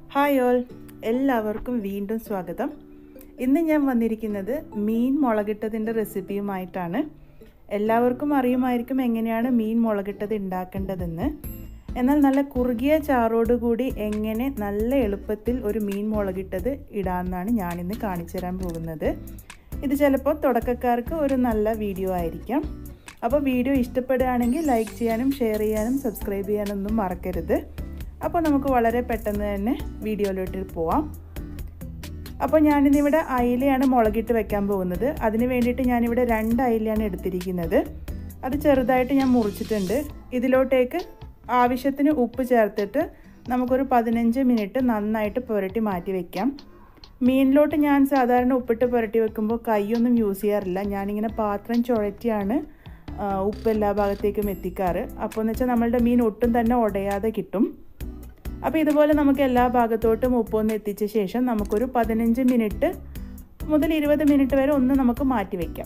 hi all എല്ലാവർക്കും വീണ്ടും സ്വാഗതം ഇന്ന് ഞാൻ വന്നിരിക്കുന്നത് മീൻ മുളകിട്ടതിൻ്റെ റെസിപ്പിയുമായിട്ടാണ് എല്ലാവർക്കും അറിയുമായിരിക്കും എങ്ങനെയാണ് മീൻ മുളകിട്ടത് ഉണ്ടാക്കേണ്ടതെന്ന് എന്നാൽ നല്ല കുറുകിയ ചാറോടുകൂടി എങ്ങനെ നല്ല എളുപ്പത്തിൽ ഒരു മീൻ മുളകിട്ടത് ഇടാമെന്നാണ് ഞാനിന്ന് കാണിച്ചു തരാൻ പോകുന്നത് ഇത് ചിലപ്പോൾ തുടക്കക്കാർക്ക് ഒരു നല്ല വീഡിയോ ആയിരിക്കാം അപ്പോൾ വീഡിയോ ഇഷ്ടപ്പെടുകയാണെങ്കിൽ ലൈക്ക് ചെയ്യാനും ഷെയർ ചെയ്യാനും സബ്സ്ക്രൈബ് ചെയ്യാനൊന്നും മറക്കരുത് അപ്പോൾ നമുക്ക് വളരെ പെട്ടെന്ന് തന്നെ വീഡിയോയിലോട്ട് പോവാം അപ്പോൾ ഞാനിന്നിവിടെ അയിലയാണ് മുളകിട്ട് വെക്കാൻ പോകുന്നത് അതിന് വേണ്ടിയിട്ട് ഞാനിവിടെ രണ്ട് അയിലയാണ് എടുത്തിരിക്കുന്നത് അത് ചെറുതായിട്ട് ഞാൻ മുറിച്ചിട്ടുണ്ട് ഇതിലോട്ടേക്ക് ആവശ്യത്തിന് ഉപ്പ് ചേർത്തിട്ട് നമുക്കൊരു പതിനഞ്ച് മിനിറ്റ് നന്നായിട്ട് പുരട്ടി മാറ്റി വെക്കാം മീനിലോട്ട് ഞാൻ സാധാരണ ഉപ്പിട്ട് പുരട്ടി വെക്കുമ്പോൾ കൈയൊന്നും യൂസ് ചെയ്യാറില്ല ഞാനിങ്ങനെ പാത്രം ചുഴറ്റിയാണ് ഉപ്പ് എല്ലാ ഭാഗത്തേക്കും എത്തിക്കാറ് അപ്പോൾ എന്ന് വെച്ചാൽ നമ്മളുടെ മീൻ ഒട്ടും തന്നെ ഉടയാതെ കിട്ടും അപ്പോൾ ഇതുപോലെ നമുക്ക് എല്ലാ ഭാഗത്തോട്ടും ഉപ്പൊന്ന് എത്തിച്ച ശേഷം നമുക്കൊരു പതിനഞ്ച് മിനിറ്റ് മുതൽ ഇരുപത് മിനിറ്റ് വരെ ഒന്ന് നമുക്ക് മാറ്റി വയ്ക്കാം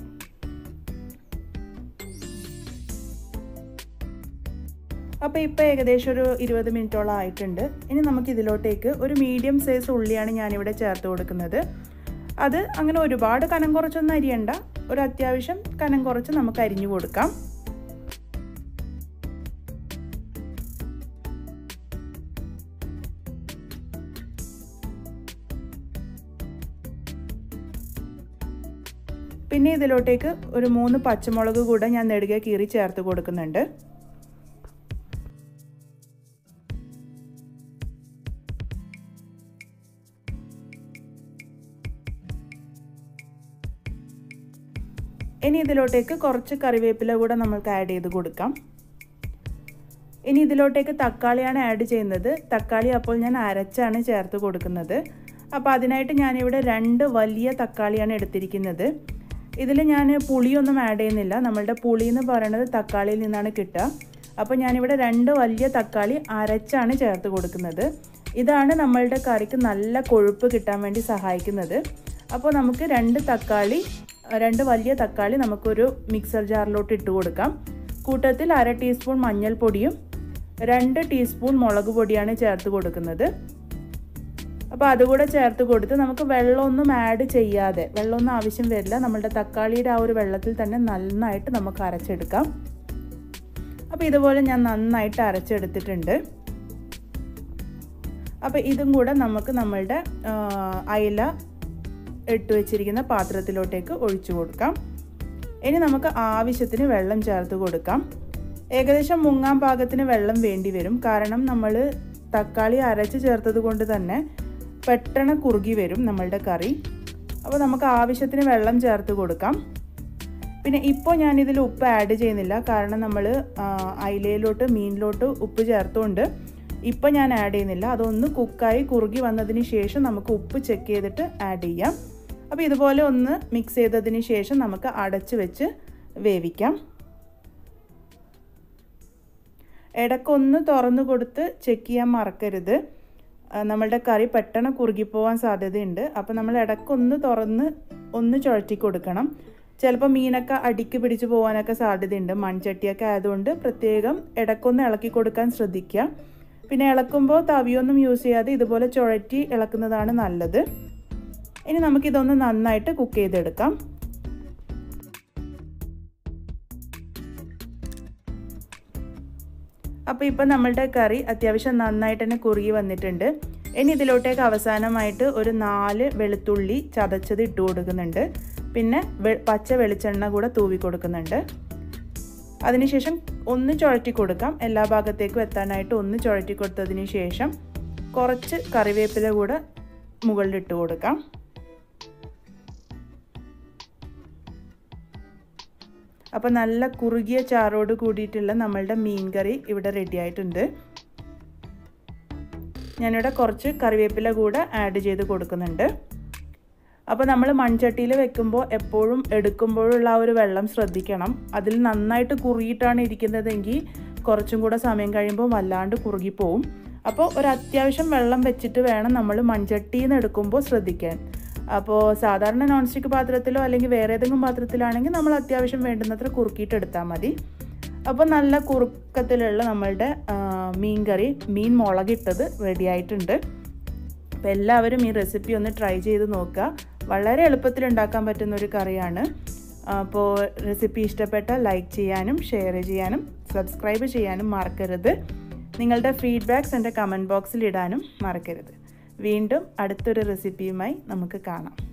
അപ്പോൾ ഇപ്പോൾ ഏകദേശം ഒരു ഇരുപത് മിനിറ്റോളം ആയിട്ടുണ്ട് ഇനി നമുക്ക് ഇതിലോട്ടേക്ക് ഒരു മീഡിയം സൈസ് ഉള്ളിയാണ് ഞാനിവിടെ ചേർത്ത് കൊടുക്കുന്നത് അത് അങ്ങനെ ഒരുപാട് കനം കുറച്ചൊന്നും അരിയണ്ട ഒരു അത്യാവശ്യം കനം കുറച്ച് നമുക്ക് അരിഞ്ഞു കൊടുക്കാം പിന്നെ ഇതിലോട്ടേക്ക് ഒരു മൂന്ന് പച്ചമുളക് കൂടെ ഞാൻ നെടുകെ കീറി ചേർത്ത് കൊടുക്കുന്നുണ്ട് ഇനി ഇതിലോട്ടേക്ക് കുറച്ച് കറിവേപ്പില കൂടെ നമ്മൾക്ക് ആഡ് ചെയ്ത് കൊടുക്കാം ഇനി ഇതിലോട്ടേക്ക് തക്കാളിയാണ് ആഡ് ചെയ്യുന്നത് തക്കാളി അപ്പോൾ ഞാൻ അരച്ചാണ് ചേർത്ത് കൊടുക്കുന്നത് അപ്പോൾ അതിനായിട്ട് ഞാനിവിടെ രണ്ട് വലിയ തക്കാളിയാണ് എടുത്തിരിക്കുന്നത് ഇതിൽ ഞാൻ പുളിയൊന്നും ആഡ് ചെയ്യുന്നില്ല നമ്മളുടെ പുളി എന്ന് പറയുന്നത് തക്കാളിയിൽ നിന്നാണ് കിട്ടുക അപ്പോൾ ഞാനിവിടെ രണ്ട് വലിയ തക്കാളി അരച്ചാണ് ചേർത്ത് കൊടുക്കുന്നത് ഇതാണ് നമ്മളുടെ കറിക്ക് നല്ല കൊഴുപ്പ് കിട്ടാൻ വേണ്ടി സഹായിക്കുന്നത് അപ്പോൾ നമുക്ക് രണ്ട് തക്കാളി രണ്ട് വലിയ തക്കാളി നമുക്കൊരു മിക്സർ ജാറിലോട്ട് ഇട്ട് കൊടുക്കാം കൂട്ടത്തിൽ അര ടീസ്പൂൺ മഞ്ഞൾപ്പൊടിയും രണ്ട് ടീസ്പൂൺ മുളക് പൊടിയാണ് ചേർത്ത് കൊടുക്കുന്നത് അപ്പോൾ അതുകൂടെ ചേർത്ത് കൊടുത്ത് നമുക്ക് വെള്ളമൊന്നും ആഡ് ചെയ്യാതെ വെള്ളമൊന്നും ആവശ്യം വരില്ല നമ്മളുടെ തക്കാളിയുടെ ആ ഒരു വെള്ളത്തിൽ തന്നെ നന്നായിട്ട് നമുക്ക് അരച്ചെടുക്കാം അപ്പോൾ ഇതുപോലെ ഞാൻ നന്നായിട്ട് അരച്ചെടുത്തിട്ടുണ്ട് അപ്പോൾ ഇതും കൂടെ നമുക്ക് നമ്മളുടെ അയില ഇട്ട് വെച്ചിരിക്കുന്ന പാത്രത്തിലോട്ടേക്ക് ഒഴിച്ചു കൊടുക്കാം ഇനി നമുക്ക് ആവശ്യത്തിന് വെള്ളം ചേർത്ത് കൊടുക്കാം ഏകദേശം മുങ്ങാൻ പാകത്തിന് വെള്ളം വേണ്ടി വരും കാരണം നമ്മൾ തക്കാളി അരച്ച് ചേർത്തത് കൊണ്ട് തന്നെ പെട്ടെന്ന് കുറുകി വരും നമ്മളുടെ കറി അപ്പോൾ നമുക്ക് ആവശ്യത്തിന് വെള്ളം ചേർത്ത് കൊടുക്കാം പിന്നെ ഇപ്പോൾ ഞാനിതിൽ ഉപ്പ് ആഡ് ചെയ്യുന്നില്ല കാരണം നമ്മൾ അയിലയിലോട്ട് മീനിലോട്ട് ഉപ്പ് ചേർത്തുകൊണ്ട് ഇപ്പം ഞാൻ ആഡ് ചെയ്യുന്നില്ല അതൊന്ന് കുക്കായി കുറുകി വന്നതിന് ശേഷം നമുക്ക് ഉപ്പ് ചെക്ക് ചെയ്തിട്ട് ആഡ് ചെയ്യാം അപ്പോൾ ഇതുപോലെ ഒന്ന് മിക്സ് ചെയ്തതിന് ശേഷം നമുക്ക് അടച്ച് വെച്ച് വേവിക്കാം ഇടയ്ക്കൊന്ന് തുറന്നു കൊടുത്ത് ചെക്ക് ചെയ്യാൻ മറക്കരുത് നമ്മളുടെ കറി പെട്ടെന്ന് കുറുകിപ്പോവാൻ സാധ്യതയുണ്ട് അപ്പോൾ നമ്മൾ ഇടയ്ക്കൊന്ന് തുറന്ന് ഒന്ന് ചുഴറ്റി കൊടുക്കണം ചിലപ്പോൾ മീനൊക്കെ അടിക്ക് പിടിച്ച് പോകാനൊക്കെ സാധ്യതയുണ്ട് മൺചട്ടിയൊക്കെ ആയതുകൊണ്ട് പ്രത്യേകം ഇടയ്ക്കൊന്ന് ഇളക്കി കൊടുക്കാൻ ശ്രദ്ധിക്കുക പിന്നെ ഇളക്കുമ്പോൾ തവിയൊന്നും യൂസ് ചെയ്യാതെ ഇതുപോലെ ചുഴറ്റി ഇളക്കുന്നതാണ് നല്ലത് ഇനി നമുക്കിതൊന്ന് നന്നായിട്ട് കുക്ക് ചെയ്തെടുക്കാം അപ്പോൾ ഇപ്പം നമ്മളുടെ കറി അത്യാവശ്യം നന്നായിട്ട് തന്നെ കുറുകി വന്നിട്ടുണ്ട് ഇനി ഇതിലോട്ടേക്ക് അവസാനമായിട്ട് ഒരു നാല് വെളുത്തുള്ളി ചതച്ചത് ഇട്ട് കൊടുക്കുന്നുണ്ട് പിന്നെ പച്ച വെളിച്ചെണ്ണ കൂടെ തൂവി കൊടുക്കുന്നുണ്ട് അതിനുശേഷം ഒന്ന് ചുഴറ്റി കൊടുക്കാം എല്ലാ ഭാഗത്തേക്കും എത്താനായിട്ട് ഒന്ന് ചുഴറ്റി കൊടുത്തതിന് ശേഷം കുറച്ച് കറിവേപ്പില കൂടെ മുകളിലിട്ട് കൊടുക്കാം അപ്പോൾ നല്ല കുറുകിയ ചാറോട് കൂടിയിട്ടുള്ള നമ്മളുടെ മീൻ കറി ഇവിടെ റെഡി ആയിട്ടുണ്ട് ഞാനിവിടെ കുറച്ച് കറിവേപ്പില കൂടെ ആഡ് ചെയ്ത് കൊടുക്കുന്നുണ്ട് അപ്പോൾ നമ്മൾ മൺചട്ടിയിൽ വെക്കുമ്പോൾ എപ്പോഴും എടുക്കുമ്പോഴുള്ള ആ ഒരു വെള്ളം ശ്രദ്ധിക്കണം അതിൽ നന്നായിട്ട് കുറുകിയിട്ടാണ് ഇരിക്കുന്നതെങ്കിൽ കുറച്ചും കൂടെ സമയം കഴിയുമ്പോൾ വല്ലാണ്ട് കുറുകിപ്പോവും അപ്പോൾ ഒരു അത്യാവശ്യം വെള്ളം വെച്ചിട്ട് വേണം നമ്മൾ മൺചട്ടിയിൽ നിന്ന് എടുക്കുമ്പോൾ ശ്രദ്ധിക്കാൻ അപ്പോൾ സാധാരണ നോൺ സ്റ്റിക്ക് പാത്രത്തിലോ അല്ലെങ്കിൽ വേറെ ഏതെങ്കിലും പാത്രത്തിലാണെങ്കിൽ നമ്മൾ അത്യാവശ്യം വേണ്ടുന്നത്ര കുറുക്കിയിട്ട് എടുത്താൽ മതി അപ്പോൾ നല്ല കുറുക്കത്തിലുള്ള നമ്മളുടെ മീൻ കറി മീൻ മുളകിട്ടത് റെഡി ആയിട്ടുണ്ട് അപ്പോൾ എല്ലാവരും ഈ റെസിപ്പി ഒന്ന് ട്രൈ ചെയ്ത് നോക്കുക വളരെ എളുപ്പത്തിൽ ഉണ്ടാക്കാൻ പറ്റുന്ന ഒരു കറിയാണ് അപ്പോൾ റെസിപ്പി ഇഷ്ടപ്പെട്ടാൽ ലൈക്ക് ചെയ്യാനും ഷെയർ ചെയ്യാനും സബ്സ്ക്രൈബ് ചെയ്യാനും മറക്കരുത് നിങ്ങളുടെ ഫീഡ്ബാക്ക്സ് എൻ്റെ കമൻറ്റ് ബോക്സിൽ ഇടാനും മറക്കരുത് വീണ്ടും അടുത്തൊരു റെസിപ്പിയുമായി നമുക്ക് കാണാം